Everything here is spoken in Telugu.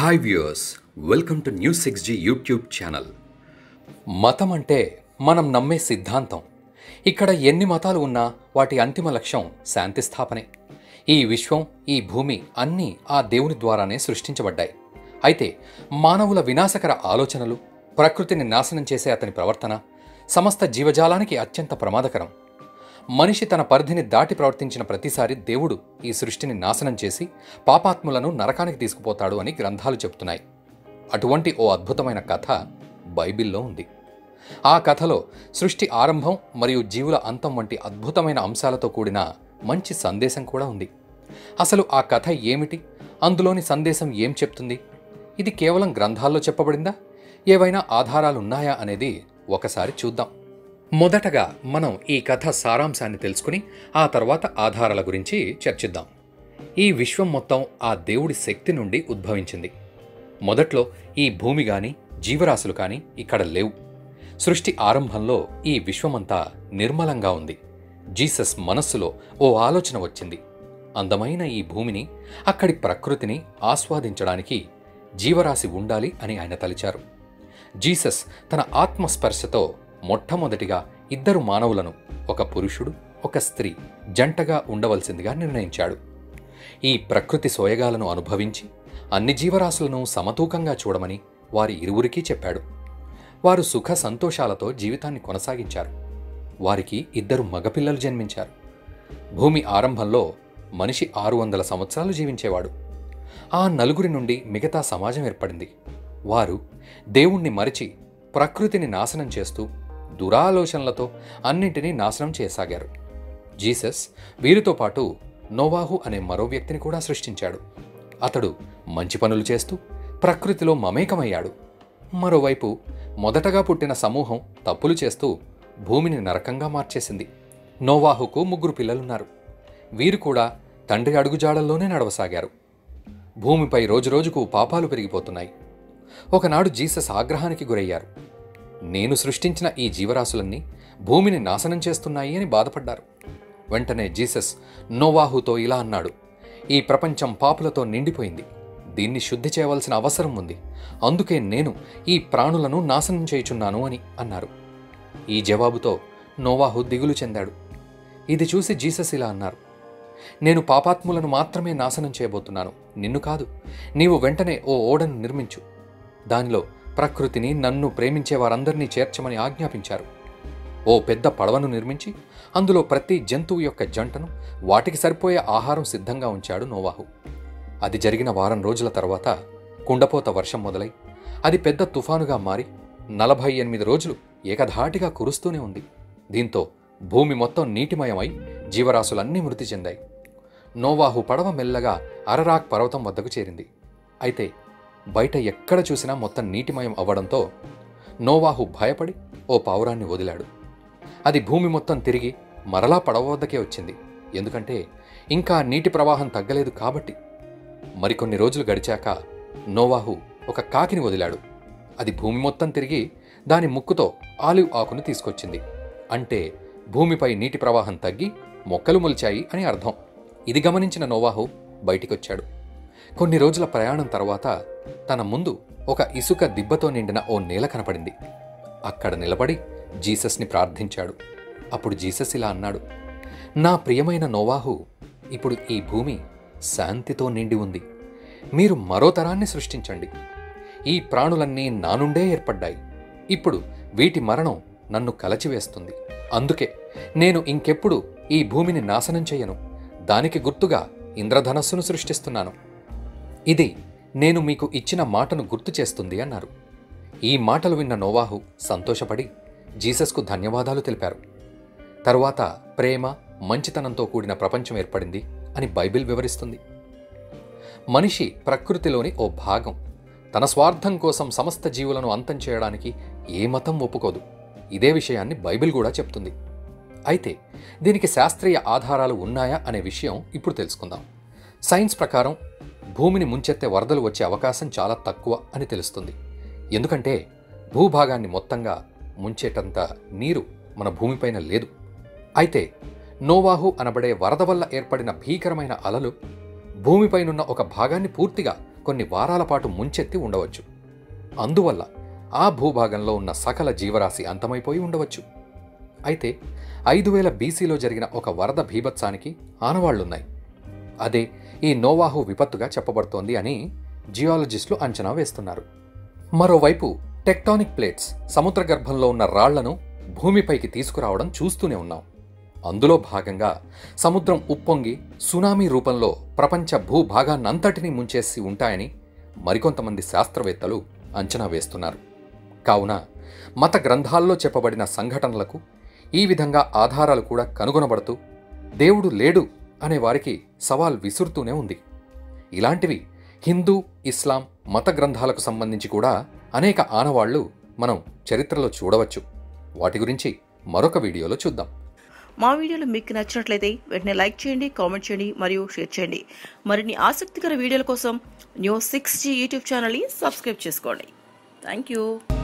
hi viewers welcome to news six G YouTube channel మతం అంటే మనం నమ్మే సిద్ధాంతం ఇక్కడ ఎన్ని మతాలు ఉన్నా వాటి అంతిమ లక్ష్యం శాంతి స్థాపనే ఈ విశ్వం ఈ భూమి అన్నీ ఆ దేవుని ద్వారానే సృష్టించబడ్డాయి అయితే మానవుల వినాశకర ఆలోచనలు ప్రకృతిని నాశనం చేసే అతని ప్రవర్తన సమస్త జీవజాలానికి అత్యంత ప్రమాదకరం మనిషి తన పరిధిని దాటి ప్రవర్తించిన ప్రతిసారి దేవుడు ఈ సృష్టిని నాశనం చేసి పాపాత్ములను నరకానికి తీసుకుపోతాడు అని గ్రంథాలు చెబుతున్నాయి అటువంటి ఓ అద్భుతమైన కథ బైబిల్లో ఉంది ఆ కథలో సృష్టి ఆరంభం మరియు జీవుల అంతం వంటి అద్భుతమైన అంశాలతో కూడిన మంచి సందేశం కూడా ఉంది అసలు ఆ కథ ఏమిటి అందులోని సందేశం ఏం చెప్తుంది ఇది కేవలం గ్రంథాల్లో చెప్పబడిందా ఏవైనా ఆధారాలున్నాయా అనేది ఒకసారి చూద్దాం మొదటగా మనం ఈ కథ సారాంశాన్ని తెలుసుకుని ఆ తర్వాత ఆధారాల గురించి చర్చిద్దాం ఈ విశ్వం మొత్తం ఆ దేవుడి శక్తి నుండి ఉద్భవించింది మొదట్లో ఈ భూమి గాని జీవరాశులు కాని ఇక్కడ లేవు సృష్టి ఆరంభంలో ఈ విశ్వమంతా నిర్మలంగా ఉంది జీసస్ మనస్సులో ఓ ఆలోచన వచ్చింది అందమైన ఈ భూమిని అక్కడి ప్రకృతిని ఆస్వాదించడానికి జీవరాశి ఉండాలి అని ఆయన తలిచారు జీసస్ తన ఆత్మస్పర్శతో మొట్టమొదటిగా ఇద్దరు మానవులను ఒక పురుషుడు ఒక స్త్రీ జంటగా ఉండవలసిందిగా నిర్ణయించాడు ఈ ప్రకృతి సోయగాలను అనుభవించి అన్ని జీవరాశులను సమతూకంగా చూడమని వారి ఇరువురికీ చెప్పాడు వారు సుఖ సంతోషాలతో జీవితాన్ని కొనసాగించారు వారికి ఇద్దరు మగపిల్లలు జన్మించారు భూమి ఆరంభంలో మనిషి ఆరు వందల సంవత్సరాలు జీవించేవాడు ఆ నలుగురి నుండి మిగతా సమాజం ఏర్పడింది వారు దేవుణ్ణి మరిచి ప్రకృతిని నాశనం చేస్తూ దురాలోచనలతో అన్నింటినీ నాశనం చేయసాగారు జీసస్ వీరితో పాటు నోవాహు అనే మరో వ్యక్తిని కూడా సృష్టించాడు అతడు మంచి పనులు చేస్తూ ప్రకృతిలో మమేకమయ్యాడు మరోవైపు మొదటగా పుట్టిన సమూహం తప్పులు చేస్తూ భూమిని నరకంగా మార్చేసింది నోవాహుకు ముగ్గురు పిల్లలున్నారు వీరు కూడా తండ్రి అడుగుజాడల్లోనే నడవసాగారు భూమిపై రోజురోజుకు పాపాలు పెరిగిపోతున్నాయి ఒకనాడు జీసస్ ఆగ్రహానికి గురయ్యారు నేను సృష్టించిన ఈ జీవరాశులన్నీ భూమిని నాశనం చేస్తున్నాయి అని బాధపడ్డారు వెంటనే జీసస్ నోవాహుతో ఇలా అన్నాడు ఈ ప్రపంచం పాపులతో నిండిపోయింది దీన్ని శుద్ధి చేయవలసిన అవసరం ఉంది అందుకే నేను ఈ ప్రాణులను నాశనం చేయుచున్నాను అని అన్నారు ఈ జవాబుతో నోవాహు దిగులు చెందాడు ఇది చూసి జీసస్ ఇలా అన్నారు నేను పాపాత్ములను మాత్రమే నాశనం చేయబోతున్నాను నిన్ను కాదు నీవు వెంటనే ఓ ఓడను నిర్మించు దానిలో ప్రకృతిని నన్ను ప్రేమించే వారందరినీ చేర్చమని ఆజ్ఞాపించారు ఓ పెద్ద పడవను నిర్మించి అందులో ప్రతి జంతువు యొక్క జంటను వాటికి సరిపోయే ఆహారం సిద్ధంగా ఉంచాడు నోవాహు అది జరిగిన వారం రోజుల తర్వాత కుండపోత వర్షం మొదలై అది పెద్ద తుఫానుగా మారి నలభై ఎనిమిది రోజులు ఏకధాటిగా కురుస్తూనే ఉంది దీంతో భూమి మొత్తం నీటిమయమై జీవరాశులన్నీ మృతి చెందాయి నోవాహు పడవ మెల్లగా అరరాక్ పర్వతం వద్దకు చేరింది అయితే బయట ఎక్కడ చూసినా మొత్తం నీటిమయం అవ్వడంతో నోవాహు భయపడి ఓ పావురాన్ని వదిలాడు అది భూమి మొత్తం తిరిగి మరలా పడవ వద్దకే వచ్చింది ఎందుకంటే ఇంకా నీటి ప్రవాహం తగ్గలేదు కాబట్టి మరికొన్ని రోజులు గడిచాక నోవాహు ఒక కాకిని వదిలాడు అది భూమి మొత్తం తిరిగి దాని ముక్కుతో ఆలివ్ ఆకును తీసుకొచ్చింది అంటే భూమిపై నీటి ప్రవాహం తగ్గి మొక్కలు మొలిచాయి అని అర్థం ఇది గమనించిన నోవాహు బయటికొచ్చాడు కొన్ని రోజుల ప్రయాణం తర్వాత తన ముందు ఒక ఇసుక దిబ్బతో నిండిన ఓ నేల కనపడింది అక్కడ నిలబడి జీసస్ని ప్రార్థించాడు అప్పుడు జీసస్ ఇలా అన్నాడు నా ప్రియమైన నోవాహు ఇప్పుడు ఈ భూమి శాంతితో నిండి ఉంది మీరు మరో తరాన్ని సృష్టించండి ఈ ప్రాణులన్నీ నా నుండే ఏర్పడ్డాయి ఇప్పుడు వీటి మరణం నన్ను కలచివేస్తుంది అందుకే నేను ఇంకెప్పుడు ఈ భూమిని నాశనం చేయను దానికి గుర్తుగా ఇంద్రధనస్సును సృష్టిస్తున్నాను ఇది నేను మీకు ఇచ్చిన మాటను గుర్తు చేస్తుంది అన్నారు ఈ మాటలు విన్న నోవాహు సంతోషపడి జీసస్కు ధన్యవాదాలు తెలిపారు తరువాత ప్రేమ మంచితనంతో కూడిన ప్రపంచం ఏర్పడింది అని బైబిల్ వివరిస్తుంది మనిషి ప్రకృతిలోని ఓ భాగం తన స్వార్థం కోసం సమస్త జీవులను అంతం చేయడానికి ఏ మతం ఒప్పుకోదు ఇదే విషయాన్ని బైబిల్ కూడా చెప్తుంది అయితే దీనికి శాస్త్రీయ ఆధారాలు ఉన్నాయా అనే విషయం ఇప్పుడు తెలుసుకుందాం సైన్స్ ప్రకారం భూమిని ముంచెత్తే వరదలు వచ్చే అవకాశం చాలా తక్కువ అని తెలుస్తుంది ఎందుకంటే భూభాగాన్ని మొత్తంగా ముంచేటంత నీరు మన భూమిపైన లేదు అయితే నోవాహు అనబడే వరద వల్ల ఏర్పడిన భీకరమైన అలలు భూమిపైనున్న ఒక భాగాన్ని పూర్తిగా కొన్ని వారాల పాటు ముంచెత్తి ఉండవచ్చు అందువల్ల ఆ భూభాగంలో ఉన్న సకల జీవరాశి అంతమైపోయి ఉండవచ్చు అయితే ఐదు వేల బీసీలో జరిగిన ఒక వరద భీభత్సానికి ఆనవాళ్లున్నాయి అదే ఈ నోవాహు విపత్తుగా చెప్పబడుతోంది అని జియాలజిస్టులు అంచనా వేస్తున్నారు మరోవైపు టెక్టానిక్ ప్లేట్స్ సముద్ర గర్భంలో ఉన్న రాళ్లను భూమిపైకి తీసుకురావడం చూస్తూనే ఉన్నాం అందులో భాగంగా సముద్రం ఉప్పొంగి సునామీ రూపంలో ప్రపంచ భూభాగాన్నంతటినీ ముంచేసి ఉంటాయని మరికొంతమంది శాస్త్రవేత్తలు అంచనా వేస్తున్నారు కావున మత గ్రంథాల్లో చెప్పబడిన సంఘటనలకు ఈ విధంగా ఆధారాలు కూడా కనుగొనబడుతూ దేవుడు లేడు అనే వారికి సవాల్ విసురుతూనే ఉంది ఇలాంటివి హిందూ ఇస్లాం మత గ్రంథాలకు సంబంధించి కూడా అనేక ఆనవాళ్లు మనం చరిత్రలో చూడవచ్చు వాటి గురించి మరొక వీడియోలో చూద్దాం మా వీడియోలు మీకు నచ్చినట్లయితే వెంటనే లైక్ చేయండి కామెంట్ చేయండి మరియు షేర్ చేయండి మరిన్ని ఆసక్తికర వీడియోల కోసం న్యూస్ సిక్స్ జీ యూట్యూబ్ ఛానల్ని సబ్స్క్రైబ్ చేసుకోండి థ్యాంక్ యూ